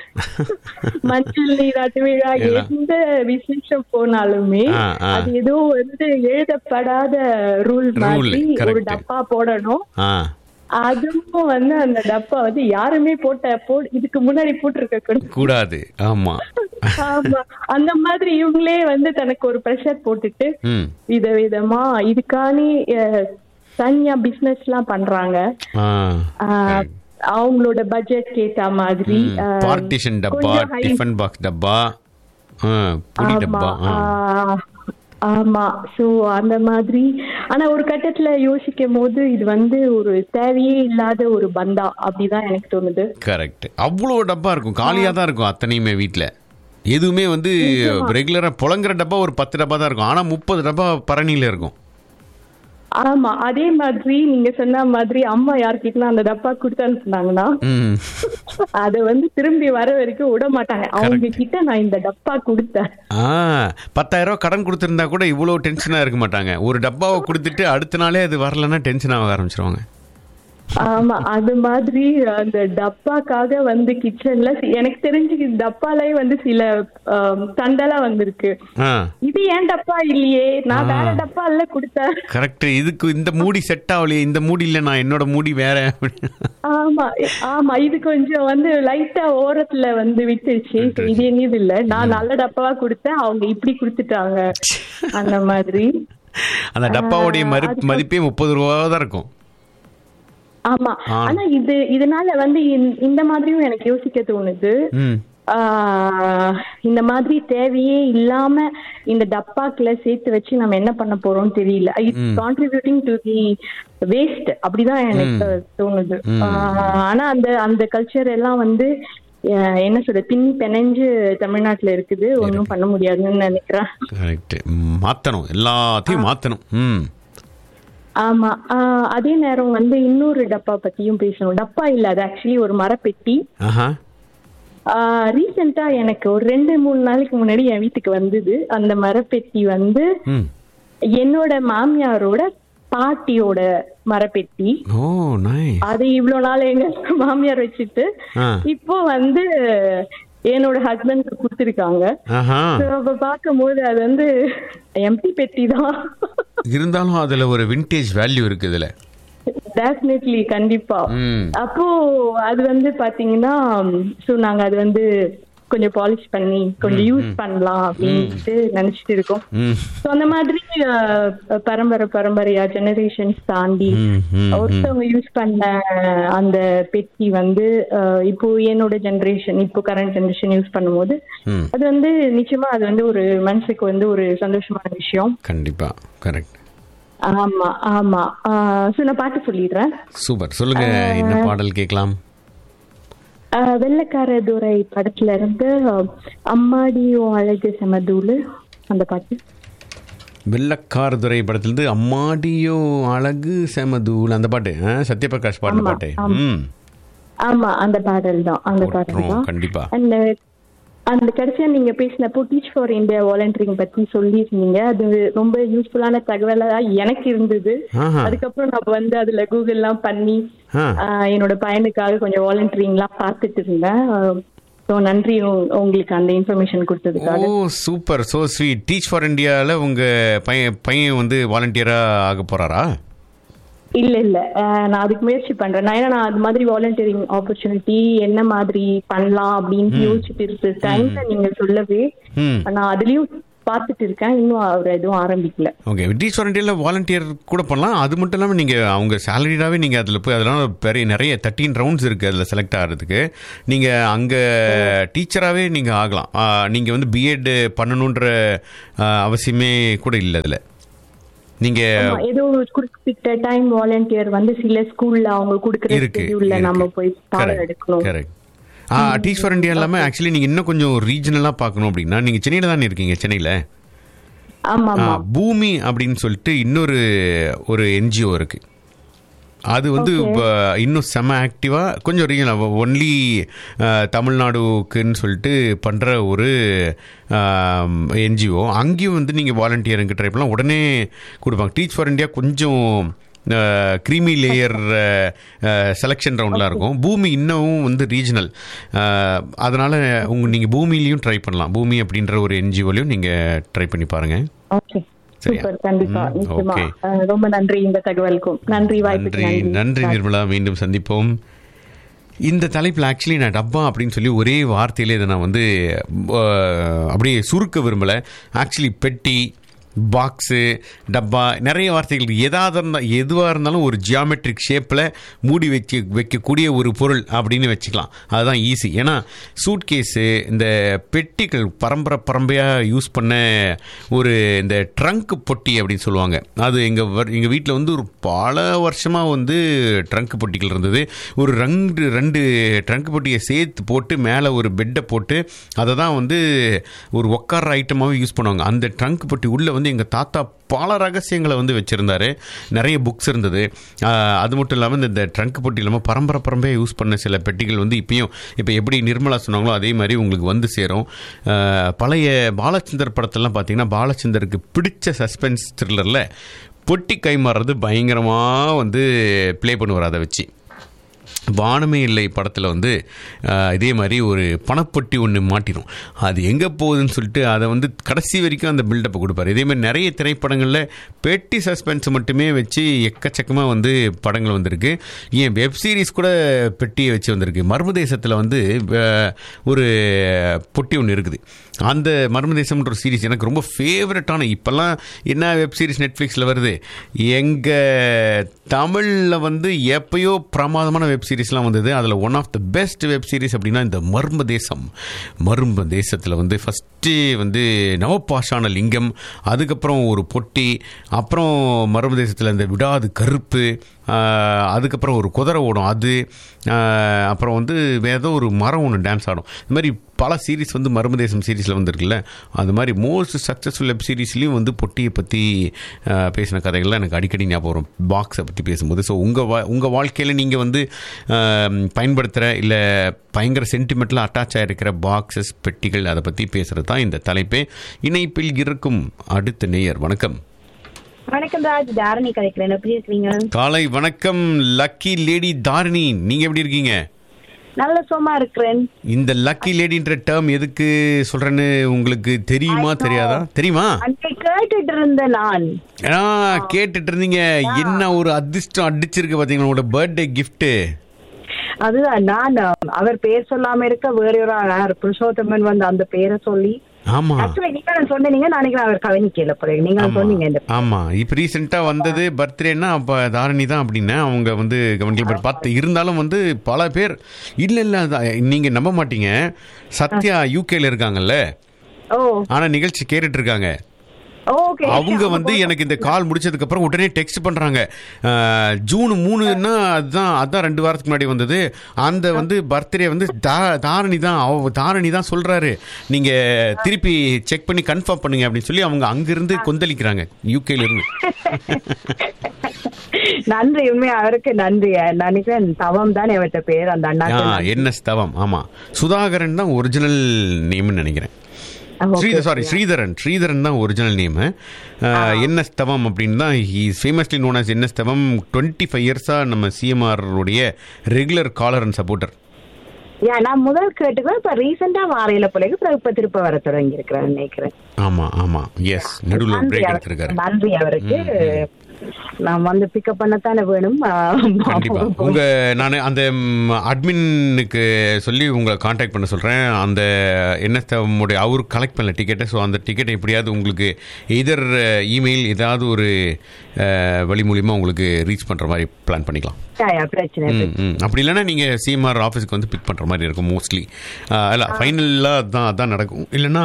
மஞ்சள் நீராட்டு விழா எல்லாம். எந்த விசேஷம் போனாலுமே ஆ, ஆ. அது ஏதோ வந்து எழுதப்படாத ரூல் Rule, மாதிரி ஒரு correct. டப்பா போடணும் ஆ அதுவும் வந்து அந்த டப்பா வந்து யாருமே போட்ட போ இதுக்கு முன்னாடி போட்டிருக்க கூடாது கூடாது ஆமாம் ஆமா அந்த மாதிரி இவங்களே வந்து தனக்கு ஒரு ப்ரெஷர் போட்டுட்டு ம் விதவிதமா இதுக்கானே அஹ், தனியா பிசினஸ் எல்லாம் பண்றாங்க ஆ ஆஹ், அவங்களோட பட்ஜெட் ஏத்த மாதிரி ஆஹ், பார்ட்டிஷன் டப்பா கொஞ்சம் high- டிஃபன் பாக்ஸ் டப்பா ஆ, பொடி ஆமா டப்பா ஆ. ஆஹ், ஆமா சோ அந்த மாதிரி ஆனா ஒரு கட்டத்துல யோசிக்கும் போது இது வந்து ஒரு தேவையே இல்லாத ஒரு பந்தா அப்படிதான் எனக்கு தோணுது கரெக்ட் அவ்வளோ டப்பா இருக்கும் காலியாக தான் இருக்கும் அத்தனையுமே வீட்டில் எதுவுமே வந்து ரெகுலராக புழங்குற டப்பா ஒரு பத்து டப்பா தான் இருக்கும் ஆனால் முப்பது டப்பா பரணியில் இருக்கும் ஆமா அதே மாதிரி நீங்க சொன்ன மாதிரி அம்மா யார்கிட்ட அந்த டப்பா கொடுத்து அனுப்புனாங்கன்னா ம் அத வந்து திரும்பி வர வரைக்கும் விட மாட்டாங்க அவங்க கிட்ட நான் இந்த டப்பா கொடுத்தேன் ஆ பத்தாயிரம் ரூபா கடன் கொடுத்துருந்தா கூட இவ்வளோ டென்ஷனாக இருக்க மாட்டாங்க ஒரு டப்பாவை கொடுத்துட்டு அடுத்த நாளே அது வரலன்னா டென்ஷன் ஆக ஆரம்பிச்சிருவாங்க ஆமா அது மாதிரி அந்த டப்பாக்காக வந்து கிச்சன்ல எனக்கு தெரிஞ்சு டப்பாலே வந்து சில ஆம், சண்டைலாம் வந்திருக்கு ஆ இது ஏன் டப்பா இல்லையே நான் வேற டப்பா இல்ல கொடுத்தேன் கரெக்ட் இதுக்கு இந்த மூடி செட் ஆகலையே இந்த மூடி இல்லை நான் என்னோட மூடி வேற ஆமா ஆமா இது கொஞ்சம் வந்து லைட்டா ஓரத்துல வந்து விட்டுருச்சு So, இது என்னது இல்ல நான் நல்ல டப்பாவா கொடுத்தேன் அவங்க இப்படி கொடுத்துட்டாங்க அந்த மாதிரி அந்த டப்பாவுடைய மறு மதிப்பே முப்பது ரூபா தான் இருக்கும் ஆமா ஆ. ஆனா இது இதனால வந்து இந்த- இந்த மாதிரியும் எனக்கு யோசிக்க தோணுது ம் ஆஹ் இந்த மாதிரி தேவையே இல்லாம இந்த டப்பாக்குள்ள சேர்த்து வச்சு நம்ம என்ன பண்ண போறோம் தெரியல it's contributing to the waste அப்படிதான் எனக்கு தோணுது ஆஹ் ஆனா அந்த அந்த கல்ச்சர் எல்லாம் வந்து அஹ் என்ன சொல்ற பின் பிணைஞ்சு தமிழ்நாட்டுல இருக்குது ஒண்ணும் பண்ண முடியாதுன்னு நினைக்கிறேன் கரெக்ட் மாற்றணும் எல்லாத்தையும் மாற்றணும் ம் ஆமா ஆஹ் அதே நேரம் வந்து இன்னொரு டப்பா பத்தியும் பேசணும் டப்பா இல்ல அது ஆக்சுவலி ஒரு மரப்பெட்டி ஆஹா ரீசெண்டா எனக்கு ஒரு ரெண்டு மூணு நாளைக்கு முன்னாடி என் வீட்டுக்கு வந்தது அந்த மரப்பெட்டி வந்து ம் என்னோட மாமியாரோட பாட்டியோட மரப்பெட்டி ஓ நாய் அது இவ்வளவு நாள் எங்க மாமியார் வச்சுட்டு ஆ இப்போ வந்து என்னோட ஹஸ்பண்ட் கொடுத்துருக்காங்க ஆஹா So, அப்ப பார்க்கும்போது அது வந்து எம்டி பெட்டி தான் இருந்தாலும் அதுல ஒரு விண்டேஜ் வேல்யூ இருக்கு இதுல டெஃபினெட்லி கண்டிப்பா ம் அப்போ அது வந்து பாத்தீங்கன்னா சோ நாங்க அது வந்து கொஞ்சம் பாலிஷ் பண்ணி கொஞ்சம் யூஸ் பண்ணலாம் அப்படின்ட்டு நினைச்சிட்டு இருக்கோம் ம் சோ அந்த மாதிரி அஹ், பரம்பரை பரம்பரையா ஜெனரேஷன்ஸ் தாண்டி ம், ம், ஒருத்தவங்க யூஸ் பண்ண அந்த பெட்டி வந்து அஹ், இப்போ என்னோட ஜெனரேஷன் இப்போ கரண்ட் ஜெனரேஷன் யூஸ் பண்ணும்போது ம் அது வந்து நிச்சயமா அது வந்து ஒரு மனசுக்கு வந்து ஒரு சந்தோஷமான விஷயம் கண்டிப்பா கரெக்ட் ஆமா ஆமா சோ நான் பாட்டு சொல்லிடுறேன் சூப்பர் சொல்லுங்க என்ன பாடல் கேட்கலாம் ஆஹ் வெள்ளைக்கார துரை படத்துல இருந்து ஆஹ், அம்மாடியும் அழகு செமதூளு அந்த பாட்டு வெள்ளக்காரதுரை படத்திலிருந்து அம்மாடியோ அழகு செமதூள் அந்த பாட்டு ஆ, சத்யபிரகாஷ் பாடின ஆமா, பாட்டு ஆமா. ம் ஆமா அந்த பாடல் தான் அந்த பாடல் போட்டுரும், தான் கண்டிப்பா அந்த அந்த கடைசியா நீங்க பேசினப்போ டீச் ஃபார் இந்தியா வாலண்டியரிங் பத்தி சொல்லியிருந்தீங்க அது ரொம்ப யூஸ்ஃபுல்லான தகவலா எனக்கு இருந்தது ஆஹா. அதுக்கப்புறம் நான் வந்து அதுல கூகுள் எல்லாம் பண்ணி ஆ ஆஹ், என்னோட பையனுக்காக கொஞ்சம் வாலண்டியரிங் எல்லாம் பார்த்துட்டு இருந்தேன் ஆஹ், ஸோ நன்றி உ- உங்களுக்கு அந்த இன்ஃபர்மேஷன் ஓ கொடுத்ததுக்காக super so sweet teach for இந்தியாவில் உங்கள் பையன் பையன் வந்து வாலண்டியராக ஆக போகிறாரா இல்ல இல்ல அஹ், நான் அதுக்கு முயற்சி பண்றேன் நான் ஏன்னா நான் அது மாதிரி வாலண்டியரிங் ஆப்பர்ச்சுனிட்டி என்ன மாதிரி பண்ணலாம் அப்படின்னு யோசிச்சுட்டு இருக்க டைம்ல நீங்க சொல்லவே ம் நான் அதுலயும் பார்த்துட்டு இருக்கேன் இன்னும் அவர் எதுவும் ஆரம்பிக்கல ஓகே டீச் ஃபார் இந்தியாவில் வாலண்டியர் கூட பண்ணலாம் அது மட்டும் இல்லாமல் நீங்கள் அவங்க சேலரிடாகவே நீங்கள் அதில் போய் அதெல்லாம் பெரிய நிறைய தேர்ட்டீன் ரவுண்ட்ஸ் இருக்குது அதில் செலக்ட் ஆகிறதுக்கு நீங்கள் அங்கே டீச்சராகவே நீங்கள் ஆகலாம் நீங்கள் வந்து பிஎட் பண்ணணுன்ற ஆ, அவசியமே கூட இல்லை அதில் நீங்கள் ஆமா, ஏதோ ஒரு குறிப்பிட்ட டைம் வாலண்டியர் வந்து சில ஸ்கூல்ல அவங்க கொடுக்குற இருக்கு ஸ்கெடியூல்ல நம்ம போய் பாடம் கரெக்ட் எடுக்கணும் கரெக்ட் ஆ டீச் ஃபார் இந்தியா இல்லாமல் ஆக்சுவலி நீங்கள் இன்னும் கொஞ்சம் ரீஜனலாக பார்க்கணும் அப்படின்னா நீங்கள் சென்னையில் தானே இருக்கீங்க சென்னையில் ஆமா ஆ, ஆமா பூமி அப்படின்னு சொல்லிட்டு இன்னொரு ஒரு என்ஜிஓ இருக்கு அது வந்து இப்ப இன்னும் செம ஆக்டிவாக கொஞ்சம் ரீஜனல் ஒன்லி தமிழ்நாடுக்குன்னு சொல்லிட்டு பண்ணுற ஒரு என்ஜிஓ அங்கேயும் வந்து நீங்கள் வாலண்டியருங்க ட்ரை பண்ணலாம் உடனே கொடுப்பாங்க டீச் ஃபார் இந்தியா கொஞ்சம் க்ரீமி லேயர் செலெக்ஷன் ரவுண்ட்லாம் இருக்கும் பூமி இன்னமும் வந்து ரீஜனல் அதனால் உங்க நீங்கள் பூமியிலையும் ட்ரை பண்ணலாம் பூமி அப்படின்ற ஒரு என்ஜிஓலையும் நீங்கள் ட்ரை பண்ணி பாருங்கள் ஓகே சரியா? சூப்பர் கண்டிப்பா ம், நிச்சயமா okay. அஹ், ரொம்ப நன்றி இந்த தகவலுக்கும் நன்றி வாய்ப்புக்கு நன்றி நன்றி நன்றி நிர்மலா மீண்டும் சந்திப்போம் இந்த தலைப்பில் ஆக்சுவலி நான் டப்பா அப்படின்னு சொல்லி ஒரே வார்த்தையிலே இதை நான் வந்து அஹ், அப்படியே சுருக்க விரும்பலை ஆக்சுவலி பெட்டி பாக்ஸு டப்பா நிறைய வார்த்தைகள் எதாவது இருந்தால் எதுவாக இருந்தாலும் ஒரு ஜியாமெட்ரிக் ஷேப்பில் மூடி வச்சு வைக்கக்கூடிய ஒரு பொருள் அப்படின்னு வச்சுக்கலாம் அதுதான் ஈஸி ஏன்னா சூட் கேஸு இந்த பெட்டிகள் பரம்பரை பரம்பரையாக யூஸ் பண்ண ஒரு இந்த ட்ரங்க் பொட்டி அப்படின்னு சொல்லுவாங்க அது எங்கள் எங்கள் வீட்டில் வந்து ஒரு பல வருஷமாக வந்து ட்ரங்க் பொட்டிகள் இருந்தது ஒரு ரெண்டு ரெண்டு ட்ரங்க் பொட்டியை சேர்த்து போட்டு மேலே ஒரு பெட்டை போட்டு அதை தான் வந்து ஒரு உட்கார ஐட்டமாகவே யூஸ் பண்ணுவாங்க அந்த ட்ரங்க் பொட்டி உள்ளே வந்து எங்கள் தாத்தா பல ரகசியங்களை வந்து வச்சுருந்தாரு நிறைய புக்ஸ் இருந்தது ஆஹ் அது மட்டும் இல்லாமல் இந்த ட்ரங்க் பொட்டி இல்லாமல் பரம்பரை பரம்பரையாக யூஸ் பண்ண சில பெட்டிகள் வந்து இப்பயும் இப்போ எப்படி நிர்மலா சொன்னாங்களோ அதே மாதிரி உங்களுக்கு வந்து சேரும் ஆஹ் பழைய பாலச்சந்தர் படத்தெல்லாம் பார்த்தீங்கன்னா பாலச்சந்தருக்கு பிடிச்ச சஸ்பென்ஸ் த்ரில்லரில் பொட்டி கைமாறுறது பயங்கரமாக வந்து ப்ளே பண்ணுவார் அதை வச்சு வானமே இல்லை படத்தில் வந்து ஆஹ், இதே மாதிரி ஒரு பணப்பொட்டி ஒன்று மாட்டிடும் அது எங்கே போகுதுன்னு சொல்லிட்டு அதை வந்து கடைசி வரைக்கும் அந்த பில்டப்பை கொடுப்பாரு இதே மாதிரி நிறைய திரைப்படங்களில் பெட்டி சஸ்பென்ஸ் மட்டுமே வச்சு எக்கச்சக்கமாக வந்து படங்கள் வந்திருக்கு ஏன் வெப் சீரிஸ் கூட பெட்டியை வச்சு வந்திருக்கு மர்மதேசத்தில் வந்து ஆஹ், ஒரு பொட்டி ஒன்று இருக்குது அந்த மர்மதேசம்ன்ற ஒரு சீரிஸ் எனக்கு ரொம்ப ஃபேவரட்டான இப்போல்லாம் என்ன வெப் சீரிஸ் நெட்ஃப்ளிக்ஸில் வருது எங்கள் தமிழில் வந்து எப்பயோ பிரமாதமான வெப் சீரிஸ்லாம் வந்தது அதில் one of the best web series அப்படின்னா இந்த மர்ம தேசம் மர்ம தேசத்தில் வந்து ஃபஸ்ட்டு வந்து நவபாஷான லிங்கம் அதுக்கப்புறம் ஒரு பொட்டி அப்புறம் மர்ம தேசத்தில் இந்த விடாது கருப்பு ஆஹ், அதுக்கப்புறம் ஒரு குதிரை ஓடும் அது ஆஹ், அப்புறம் வந்து வேற ஏதோ ஒரு மரம் ஒன்று டான்ஸ் ஆடும் இந்த மாதிரி பல சீரிஸ் வந்து மர்மதேசம் சீரிஸில் வந்திருக்குல்ல அது மாதிரி மோஸ்ட் சக்ஸஸ்ஃபுல் வெப் சீரிஸ்லேயும் வந்து பொட்டியை பற்றி பேசின கதைகள்லாம் எனக்கு அடிக்கடி ஞாபகம் வரும் பாக்ஸை பற்றி பேசும்போது ஸோ உங்கள் வா உங்கள் வாழ்க்கையில் நீங்கள் வந்து ஆஹ், பயன்படுத்துகிற இல்லை பயங்கர சென்டிமெண்ட்டில் அட்டாச் ஆகிருக்கிற பாக்ஸஸ் பெட்டிகள் அதை பற்றி பேசுகிறது தான் இந்த தலைப்பே இணைப்பில் இருக்கும் அடுத்த நேயர் வணக்கம் வணக்கம் ராஜ் தாரணி கதைக்கிறேன் எப்படி இருக்கீங்க காலை வணக்கம் லக்கி லேடி தாரிணி நீங்கள் எப்படி இருக்கீங்க நல்ல சும்மா இருக்கிறேன் இந்த லக்கி லேடின்ற டேர்ம் எதுக்கு சொல்றேன்னு உங்களுக்கு தெரியுமா தெரியாதா தெரியுமா அன்றை கேட்டுட்டு இருந்த நான் ஆ கேட்டுட்டு இருந்தீங்க என்ன ஒரு அதிர்ஷ்டம் அடிச்சிருக்கு பாத்தீங்களா உங்களோட பர்த்டே gift அதுதான் நான் அவர் பேர் சொல்லாம இருக்க வேற ஒரு ஆள் யார் புருஷோத்தமன் வந்து அந்த பேரை சொல்லி ஆமா ஆக்சுவலி நீங்க சொன்னீங்க நாளைக்கு அவர் கவனிக்கல போல நீங்க ஆமா. சொன்னீங்க இந்த ஆமா இப்ப ரீசெண்டா வந்தது பர்த்டேன்னா அப்ப தாரணி தான் அப்படின்னு அவங்க வந்து கவனிக்கல பார்த்து இருந்தாலும் வந்து பல பேர் இல்ல இல்ல அதான் நீங்க நம்ப மாட்டீங்க சத்யா யூகேல இருக்காங்கல்ல ஓ ஆனா நிகழ்ச்சி கேட்டுட்டு இருக்காங்க ஓகே அவங்க வந்து எனக்கு இந்த கால் முடிச்சதுக்கு அப்புறம் உடனே டெக்ஸ்ட் பண்றாங்க அஹ், ஜூன் மூணுன்னா அதுதான் அதான் ரெண்டு வாரத்துக்கு முன்னாடி வந்தது அந்த வந்து பர்த்டே வந்து தா- தாரணி தான் அவ தாரணி தான் சொல்றாரு நீங்க திருப்பி செக் பண்ணி கன்ஃபார்ம் பண்ணுங்க அப்படின்னு சொல்லி அவங்க அங்கிருந்து கொந்தளிக்கிறாங்க யூகேல இருந்து நன்றி உண்மையா அவருக்கு நன்றி நினைக்கிறேன் தவம் தான் அவர்கிட்ட பேர் அந்த ஆ, அண்ணா என்எஸ் தவம் ஆமா சுதாகரன் தான் ஒரிஜினல் நேம்னு நினைக்கிறேன் Okay, Sridhar sorry okay. Sridharan Sridharan தான் ஒரிஜினல் நேம் என்எஸ் தவம் அப்படின்னு தான் he famously known as N S Thavam twenty five இயர்ஸாக நம்ம சிஎம்ஆர் உடைய regular caller and supporter yeah நான் முதல் கேட்டுக்கிறேன் இப்ப ரீசெண்டா வாரையில பிள்ளைக்கு அப்புறம் இப்ப திருப்ப வர தொடங்கி இருக்கிறேன் நினைக்கிறேன் ஆமா ஆமா எஸ் நடுவில் நன்றி பிரேக் அவருக்கு. எடுத்திருக்காரு நன்றி அவருக்கு நான் வந்து பிக்கப் பண்ணத்தானே வேணும் ஆ, கண்டிப்பா உங்க நான் அந்த அட்மினுக்கு சொல்லி உங்களை காண்டாக்ட் பண்ண சொல்றேன் அந்த என்ன உடைய அவர் கலெக்ட் பண்ணல டிக்கெட்டை ஸோ அந்த டிக்கெட்டை எப்படியாவது உங்களுக்கு எதர் இமெயில் ஏதாவது ஒரு அஹ், வழி மூலியமா உங்களுக்கு ரீச் பண்ற மாதிரி பிளான் பண்ணிக்கலாம் யா, யா, பிரச்சனை இல்லை. ம், ம். அப்படி இல்லைன்னா நீங்கள் சிஎம்ஆர் ஆஃபீஸ்க்கு வந்து பிக் பண்ணுற மாதிரி இருக்கும் மோஸ்ட்லி இல்லை ஃபைனலாக தான் அதான் நடக்கும் இல்லைன்னா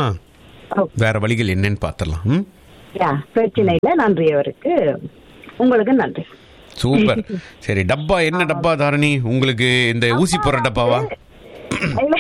வேற வழிகள் என்னன்னு பார்த்துடலாம் ம் யா பிரச்சனை இல்லை நன்றி அவருக்கு உங்களுக்கு நன்றி சூப்பர் சரி டப்பா என்ன டப்பா தாரணி உங்களுக்கு இந்த ஊசி போடுற டப்பாவா இல்ல,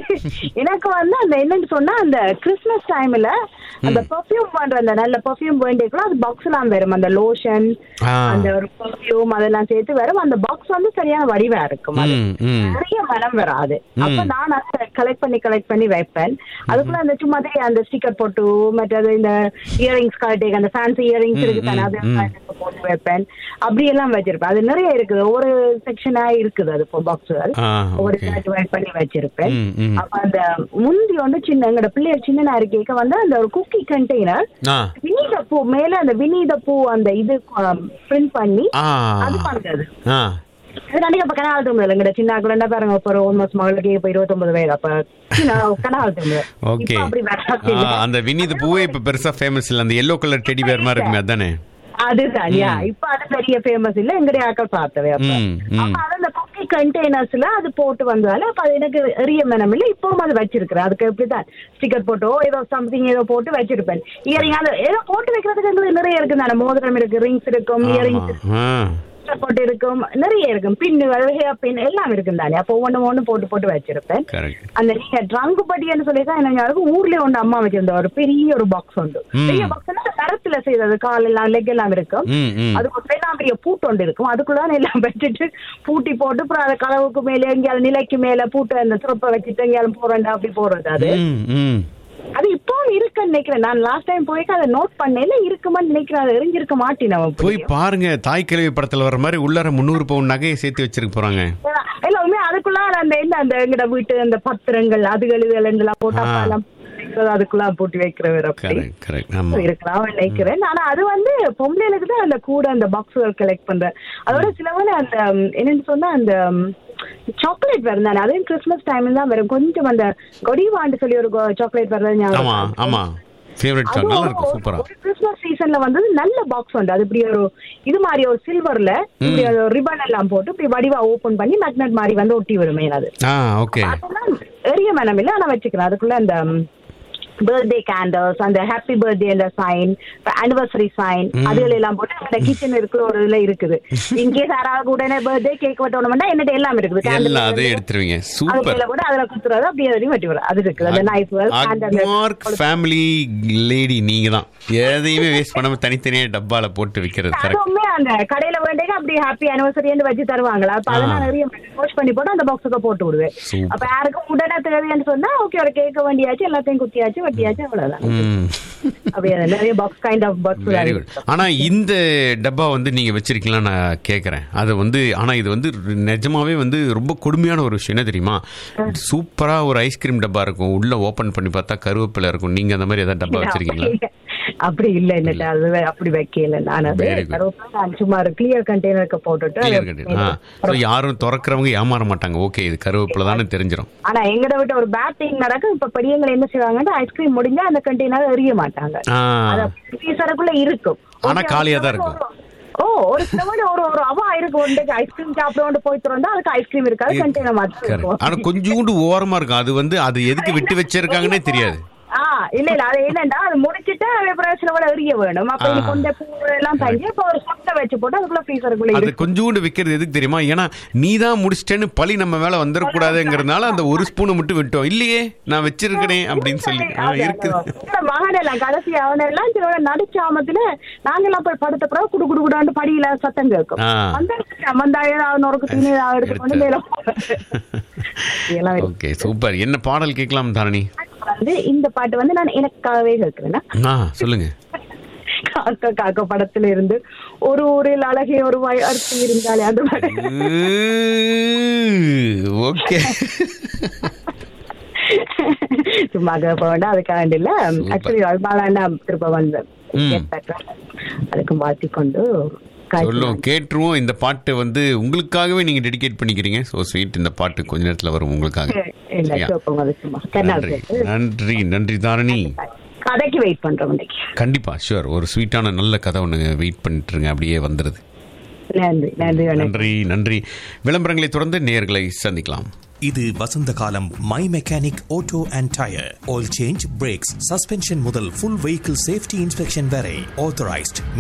எனக்கு வந்து அந்த என்னன்னு சொன்னா அந்த கிறிஸ்மஸ் டைம்ல அந்த பெர்ஃபியூம் பண்ற அந்த நல்ல பெர்ஃபியூம் வேண்டியக்குள்ள அது பாக்ஸ் எல்லாம் வரும் அந்த லோஷன் ஆ. அந்த ஒரு பெர்ஃபியூம் அதெல்லாம் சேர்த்து வரும் அந்த பாக்ஸ் வந்து சரியான வடிவா இருக்கும் அது ம், ம். நிறைய மனம் வராது அப்ப ம். நான் அதை கலெக்ட் பண்ணி கலெக்ட் பண்ணி வைப்பேன் அதுக்குள்ள அந்த சும்மா தெரியும் அந்த ஸ்டிக்கர் போட்டு மற்றது இந்த இயரிங்ஸ் கலெக்ட் அந்த ஃபேன்சி இயரிங்ஸ் ம், இருக்கு தானே ம், அது ம். எல்லாம் போட்டு வைப்பேன் அப்படி எல்லாம் வச்சிருப்பேன் அது நிறைய இருக்குது ஒவ்வொரு செக்ஷனா இருக்குது அது பாக்ஸுகள் ஆ, ஒவ்வொரு okay. டிவைட் பண்ணி வச்சிருப்பேன் ம், ம். அப்ப அந்த முந்தி வந்து சின்ன எங்கட பிள்ளையர் சின்ன கேட்க வந்து அந்த ஒரு குக்கி கண்டெய்னர் ஆ வினீத பூ மேல அந்த வினீத பூ அந்த இது பிரிண்ட் பண்ணி ஆ அது பண்றது ஆ இது கண்டிப்பா இப்ப கனகால திரும்புது எங்கட சின்ன ஆக்குலண்டா பாருங்க இப்ப ஒரு ஒன் மாசம் மகளுக்கு இப்ப இருபத்தொன்பது வயது அப்ப கனகால திரும்புது ஓகே இப்ப அப்படி வராது. அந்த வினித பூவே இப்போ பெருசா ஃபேமஸ் இல்லை அந்த எல்லோ கலர் டெடி வேர் மாதிரி இருக்குமே அதானே அதுதான் யா இப்ப அது பெரிய ஃபேமஸ் இல்ல எங்கடைய ஆக்கள் பார்த்தவே அப்ப ம், ம். அப்ப அது அந்த குக்கி கண்டெய்னர்ஸ்ல அது போட்டு வந்தாலும் அப்ப அது எனக்கு எரிய மனம் இல்ல இப்பவும் அது வச்சிருக்கிறேன் அதுக்கு எப்படிதான் ஸ்டிக்கர் போட்டோ ஏதோ சம்திங் ஏதோ போட்டு வச்சிருப்பேன் இயரிங் அது ஏதோ போட்டு வைக்கிறதுக்கு எங்களுக்கு நிறைய இருக்கு தானே மோதிரம் இருக்கு ரிங்ஸ் இருக்கும் ஆமா இயரிங்ஸ் ஆ போட்டு இருக்கும் நிறைய இருக்கும் பின்னுகள் ஹேர் பின் எல்லாம் இருக்கும் தானே அப்போ ஒண்ணு ஒண்ணு போட்டு போட்டு வச்சிருப்பேன் கரெக்ட் அந்த நீங்க ட்ரங்க் படின்னு சொல்லி தான் என்ன ஞாபகம் ஊர்லயே ஒன்று அம்மா வச்சிருந்த ஒரு பெரிய ஒரு பாக்ஸ் உண்டு ம். பெரிய பாக்ஸ் தரத்துல செய்தது கால் எல்லாம் லெக் எல்லாம் இருக்கும் ம் ம் அதுக்கு ஒரு பெரிய பெரிய பூட்டு ஒன்று இருக்கும் அதுக்குள்ள எல்லாம் வச்சுட்டு பூட்டி போட்டு அப்புறம் அதை கலவுக்கு மேல எங்கேயாவது நிலைக்கு மேல பூட்டு அந்த சிறப்பை வச்சுட்டு எங்கேயாவது போறேன்டா அப்படி போறது அது ம் ம் அது இப்பவும் இருக்குன்னு நினைக்கிறேன் நான் லாஸ்ட் டைம் போய் அதை நோட் பண்ணேன் இருக்குமான்னு நினைக்கிறேன் அது எரிஞ்சிருக்க மாட்டேன் அவன் போய் பாருங்க தாய் கிழவி படத்துல வர மாதிரி உள்ளார முந்நூறு பவுன் நகையை சேர்த்து வச்சிருக்க போறாங்க இல்ல உண்மையா அதுக்குள்ள அந்த என்ன அந்த எங்கட வீட்டு அந்த பத்திரங்கள் அதுகள் இதுகள் எல்லாம் போட்டு ஆ. அப்பா எல்லாம் அதுக்குள்ள போட்டு வைக்கிறவர் அப்படி கரெக்ட் கரெக்ட் ஆமா இருக்கலாம் நினைக்கிறேன் ஆனா அது வந்து பொம்பளைகளுக்கு தான் அந்த கூட அந்த பாக்ஸுகள் கலெக்ட் பண்றேன் அதோட சிலவங்க அந்த ம், என்னன்னு சொன்னா அந்த சாக்லேட் வரும் தானே அதுவும் கிறிஸ்மஸ் டைம்ல தான் வரும் கொஞ்சம் அந்த கொடிவாண்டு சொல்லி ஒரு சாக்லேட் வருது ஞாபகம் ஆமா இருக்கா? ஆமா ஃபேவரட் சாங் நல்லா இருக்கும் அதுவும் சூப்பரா ஒரு கிறிஸ்மஸ் சீசன்ல வந்து நல்ல பாக்ஸ் உண்டு அது இப்படி ஒரு இது மாதிரி ஒரு சில்வர்ல இப்படி ரிப்பன் எல்லாம் போட்டு இப்படி வடிவா ஓபன் பண்ணி மேக்னெட் மாதிரி வந்து ஒட்டி வருமே அது ஆ ஓகே அதெல்லாம் எரிய மனம் இல்ல ஆனா வச்சுக்கிறேன் அதுக்குள்ள அந்த பர்த்டே கேண்டல்ஸ் அந்த ஹாப்பி பர்த்டே அந்த சைன் ஆனிவர்சரி சைன் அதுகள் எல்லாம் போட்டு அந்த கிச்சன் இருக்கிற ஒரு இதுல இருக்குது இன்கேஸ் யாராவது உடனே பர்த்டே கேக் வெட்டணும்னா என்னட்ட எல்லாம் இருக்குது Candle எல்லாம் அதை வந்து எடுத்துருவீங்க அது சூப்பர் கீழே போட்டு அதுல குத்துறது அப்படியே எதையும் வெட்டி வரும் அது இருக்குது அந்த நைஃப் அக்மார்க் ஃபேமிலி லேடி நீங்க தான் எதையுமே வேஸ்ட் பண்ணாம தனித்தனியா டப்பால போட்டு விக்கிறது கரெக்ட் அதுவுமே அந்த கடையில வேண்டிய அப்படி ஹாப்பி அனிவர்சரி வச்சு தருவாங்களா அப்ப அதை நான் நிறைய வாஷ் பண்ணி போட்டு அந்த பாக்ஸுக்கு போட்டு விடுவேன் Super. அப்ப யாருக்கும் உடனே தேவைன்னு சொன்னா ஓகே ஒரு கேட்க வேண்டியாச்சு எல்லாத்தையும் குத்தியாச்சு வெட்டியாச்சு அவ்வளவுதான் ம் அப்படியே அது நிறைய box kind of box very good ஆனா இந்த டப்பா வந்து நீங்க வச்சிருக்கீங்களா நான் கேக்குறேன் அது வந்து ஆனா இது வந்து நிஜமாவே வந்து ரொம்ப கொடுமையான ஒரு விஷயம் என்ன தெரியுமா சூப்பரா ஒரு ஐஸ்கிரீம் டப்பா இருக்கும் உள்ள ஓபன் பண்ணி பார்த்தா கருவேப்பிலை இருக்கும் நீங்க அந்த மாதிரி ஏதாவது டப்பா வச்சிருக்கீங்களா அப்படி இல்ல என்னட்ட அது வே- அப்படி வைக்கல நான் அது Very good. கருவேப்பிலை நான் சும்மா ஒரு கிளியர் கண்டெய்னருக்கு போட்டுட்டு கிளியர் அதை கட்டி ஆ ஸோ யாரும் திறக்கிறவங்க ஏமாற மாட்டாங்க ஓகே இது கருவேப்பிலை தானே தெரிஞ்சிடும் ஆனா எங்கட விட்டு ஒரு பேட் திங் நடக்கும் இப்ப பெரியவங்க என்ன செய்வாங்கன்னா ஐஸ்கிரீம் முடிஞ்சா அந்த கண்டெய்னர் எறிய மாட்டாங்க ஆ அது ஃப்ரீசருக்குள்ள இருக்கும் ஆனா Okay, காலியா தான் ஒரு- இருக்கும். ஓ ஒரு சிலவங்க ஒரு ஒரு அவா இருக்கு ஒன்று ஐஸ்கிரீம் சாப்பிட போய் திறந்தா அதுக்கு ஐஸ்கிரீம் இருக்காது கண்டெய்னர் மாத்தி correct. இருக்கும் ஆனா கொஞ்சோண்டு ஓரமா இருக்கும் அது வந்து அது எதுக்கு விட்டு வச்சிருக்காங்கன்னே தெரியாது ஆ இல்ல இல்ல அது என்னன்னா அது முடிச்சிட்டு அப்புறம் சில விட எரிய வேணும் அப்ப இது ஆ. கொண்ட பூ எல்லாம் தங்கி அப்ப ஒரு சொட்டை வச்சு போட்டு அதுக்குள்ள ஃப்ரீசருக்குள்ள அது இருக்கு கொஞ்சோண்டு வைக்கிறது எதுக்கு தெரியுமா ஏன்னா நீ தான் முடிச்சிட்டேன்னு பழி நம்ம மேல வந்துடக்கூடாதுங்கிறதுனால அந்த ஒரு ஸ்பூனை மட்டும் விட்டோம் இல்லையே நான் வச்சிருக்கிறேன் அப்படின்னு சொல்லி ஆ, இருக்குது மகன் எல்லாம் கடைசி அவன் எல்லாம் சில விட நடுச்சாமத்துல நாங்கெல்லாம் போய் படுத்த பிறகு குடு குடு குடாண்டு படியில சத்தம் கேட்கும் ஆ. வந்தா வந்தா ஏதாவது நொறுக்கு தீனி ஏதாவது எடுத்துக்கொண்டு மேல இதெல்லாம் இருக்கு. ஓகே சூப்பர் என்ன பாடல் கேட்கலாம் தாரணி வந்து இந்த பாட்டு வந்து நான் எனக்காகவே கேட்கிறேன்னா ஆ சொல்லுங்க காக்க காக்க படத்துல இருந்து ஒரு ஊரில் அழகே ஒரு வய- அர்த்தம் இருந்தாலே அந்த மாதிரி ஓகே சும்மா கேட்ப வேண்டாம் அதுக்காக இல்ல ஆக்சுவலி அல்மாலாண்டா திரும்ப வந்து ம். அதுக்கு மாத்தி கொண்டு சொல்லும் கேட்டுருவோம் இந்த பாட்டு வந்து உங்களுக்காகவே நீங்க டெடிகேட் பண்ணிக்கிறீங்க ஸோ ஸ்வீட் இந்த பாட்டு கொஞ்ச நேரத்துல வரும் உங்களுக்காக இல்ல சரியா? கேட்போம் அது சும்மா கர்நாள் நன்றி கேட்டு நன்றி நன்றி தாரணி கதைக்கு வெயிட் பண்றோம் இன்னைக்கு கண்டிப்பா ஷுவர் ஒரு ஸ்வீட்டான நல்ல கதை ஒன்று வெயிட் பண்ணிட்டுருங்க அப்படியே வந்துருது நன்றி நன்றி வணக்கம் நன்றி நன்றி விளம்பரங்களை தொடர்ந்து நேர்களை சந்திக்கலாம் இது வசந்த காலம் my mechanic auto and tyre oil change brakes suspension முதல் ஃபுல் வெஹிக்கிள் சேஃப்டி இன்ஸ்பெக்ஷன் வரை ஆத்தரைஸ்ட்